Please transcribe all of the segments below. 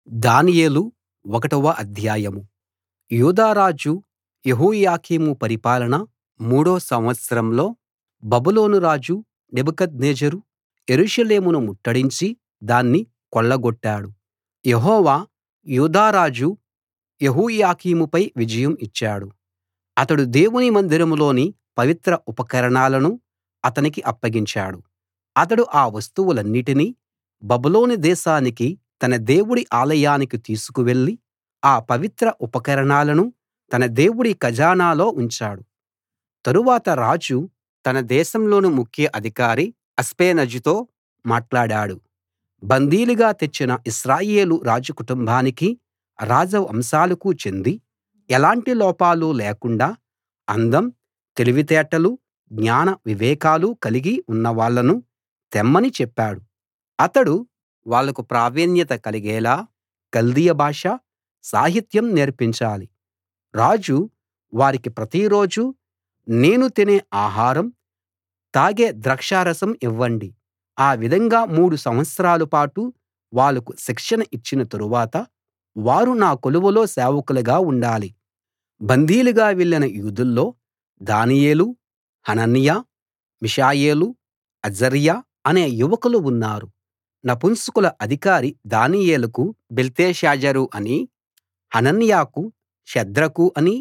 దానియేలు ఒకటవ అధ్యాయం యూదా రాజు యెహోయాకీము పరిపాలన మూడో సంవత్సరంలో బబులోను రాజు నెబుకద్నెజరు యెరూషలేమును ముట్టడించి దాన్ని కొల్లగొట్టాడు యెహోవా యూదా రాజు యెహోయాకీముపై విజయం ఇచ్చాడు అతడు దేవుని మందిరంలోని పవిత్ర ఉపకరణాలను అతనికి అప్పగించాడు అతడు ఆ వస్తువులన్నిటినీ బబులోను దేశానికి తన దేవుడి ఆలయానికి తీసుకువెళ్ళి ఆ పవిత్ర ఉపకరణాలను తన దేవుడి ఖజానాలో ఉంచాడు తరువాత రాజు తన దేశంలోని ముఖ్య అధికారి అష్పెనజుతో మాట్లాడాడు బందీలుగా తెచ్చిన ఇశ్రాయేలు రాజకుటుంబానికీ రాజవంశాలకు చెంది ఎలాంటి లోపాలు లేకుండా అందం తెలివితేటలు జ్ఞాన వివేకాలు కలిగి ఉన్నవాళ్ళను తెమ్మని చెప్పాడు అతడు వాళ్లకు ప్రావీణ్యత కలిగేలా కల్దీయ భాష సాహిత్యం నేర్పించాలి రాజు వారికి ప్రతిరోజూ నేను తినే ఆహారం తాగే ద్రాక్షారసం ఇవ్వండి ఆ విధంగా మూడు సంవత్సరాల పాటు వాళ్లకు శిక్షణ ఇచ్చిన తరువాత వారు నా కొలువులో సేవకులుగా ఉండాలి బందీలుగా వెళ్ళిన యూదుల్లో దానియేలు హనన్యా మిషాయేలు అజర్యా అనే యువకులు ఉన్నారు నపుంసకుల అధికారి దానియేలుకు బెల్తెషాజరు అనీ హనన్యాకు షద్రకు అనీ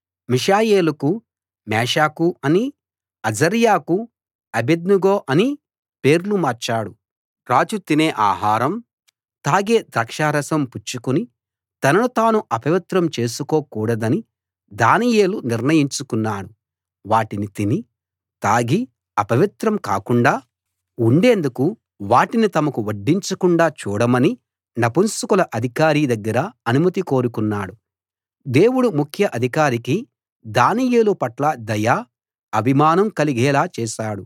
మిషాయేలుకు మేషాకు అనీ అజర్యాకు అబేద్నెగో అనీ పేర్లు మార్చాడు రాజు తినే ఆహారం తాగే ద్రాక్షారసం పుచ్చుకుని తనను తాను అపవిత్రం చేసుకోకూడదని దానియేలు నిర్ణయించుకున్నాడు వాటిని తిని తాగి అపవిత్రం కాకుండా ఉండేందుకు వాటిని తమకు వడ్డించకుండా చూడమని నపుంసకుల అధికారి దగ్గర అనుమతి కోరుకున్నాడు దేవుడు ముఖ్య అధికారికి దానియేలు పట్ల దయ అభిమానం కలిగేలా చేశాడు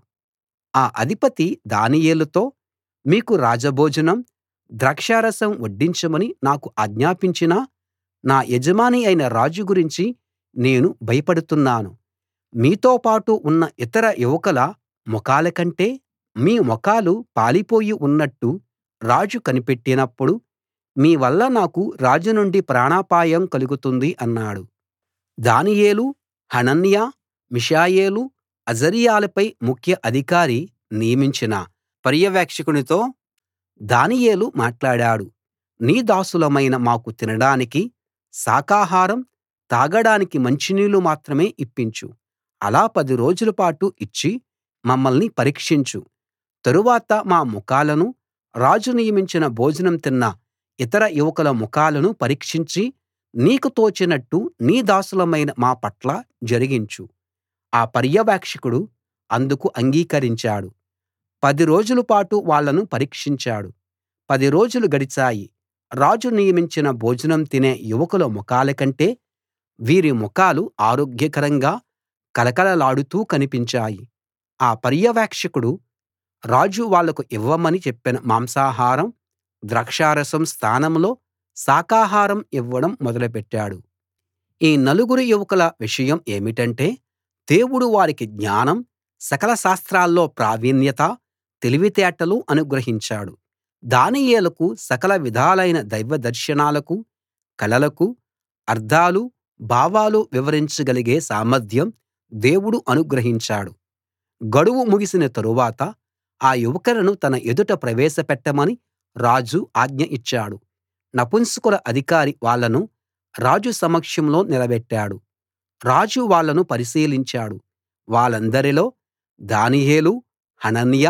ఆ అధిపతి దానియేలుతో మీకు రాజభోజనం ద్రాక్షారసం వడ్డించమని నాకు ఆజ్ఞాపించిన నా యజమాని అయిన రాజు గురించి నేను భయపడుతున్నాను మీతో పాటు ఉన్న ఇతర యువకుల ముఖాల కంటే మీ ముఖాలు పాలిపోయి ఉన్నట్టు రాజు కనిపెట్టినప్పుడు మీ వల్ల నాకు రాజు నుండి ప్రాణాపాయం కలుగుతుంది అన్నాడు దానియేలు హనన్యా మిషాయేలు అజర్యాలపై ముఖ్య అధికారి నియమించిన పర్యవేక్షకునితో దానియేలు మాట్లాడాడు నీ దాసులమైన మాకు తినడానికి శాకాహారం తాగడానికి మంచినీళ్ళు మాత్రమే ఇప్పించు అలా పది రోజుల పాటు ఇచ్చి మమ్మల్ని పరీక్షించు తరువాత మా ముఖాలను రాజు నియమించిన భోజనం తిన్న ఇతర యువకుల ముఖాలను పరీక్షించి నీకు తోచినట్టు నీ దాసులమైన మా పట్ల జరిగించు ఆ పర్యవేక్షకుడు అందుకు అంగీకరించాడు పది రోజుల పాటు వాళ్ళను పరీక్షించాడు పది రోజులు గడిచాయి రాజు నియమించిన భోజనం తినే యువకుల ముఖాల కంటే వీరి ముఖాలు ఆరోగ్యకరంగా కళకళలాడుతూ కనిపించాయి ఆ పర్యవేక్షకుడు రాజు వాళ్లకు ఇవ్వమని చెప్పిన మాంసాహారం ద్రాక్షారసం స్థానంలో శాకాహారం ఇవ్వడం మొదలుపెట్టాడు ఈ నలుగురు యువకుల విషయం ఏమిటంటే దేవుడు వారికి జ్ఞానం సకల శాస్త్రాల్లో ప్రావీణ్యత తెలివితేటలు అనుగ్రహించాడు దానియేలుకు సకల విధాలైన దైవ దర్శనాలకు కలలకు అర్థాలు భావాలు వివరించగలిగే సామర్థ్యం దేవుడు అనుగ్రహించాడు గడువు ముగిసిన తరువాత ఆ యువకులను తన ఎదుట ప్రవేశపెట్టమని రాజు ఆజ్ఞ ఇచ్చాడు నపుంసకుల అధికారి వాళ్ళను రాజు సమక్షంలో నిలబెట్టాడు రాజు వాళ్ళను పరిశీలించాడు వాళ్ళందరిలో దానియేలు హనన్యా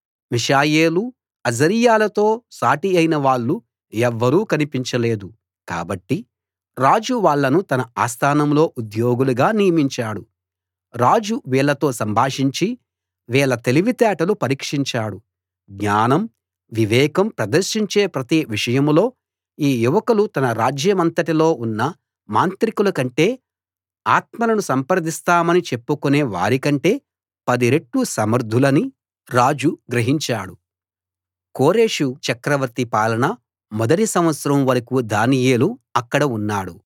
మిషాయేలు అజర్యాలతో సాటి అయిన వాళ్ళు ఎవ్వరూ కనిపించలేదు కాబట్టి రాజు వాళ్ళను తన ఆస్థానంలో ఉద్యోగులుగా నియమించాడు రాజు వీళ్ళతో సంభాషించి వీళ్ళ తెలివితేటలు పరీక్షించాడు జ్ఞానం వివేకం ప్రదర్శించే ప్రతి విషయంలో ఈ యువకులు తన రాజ్యమంతటిలో ఉన్న మాంత్రికుల కంటే ఆత్మలను సంప్రదిస్తామని చెప్పుకునే వారికంటే పది రెట్లు సమర్థులని రాజు గ్రహించాడు కోరెషు చక్రవర్తి పాలన మొదటి సంవత్సరం వరకూ దానియేలు అక్కడ ఉన్నాడు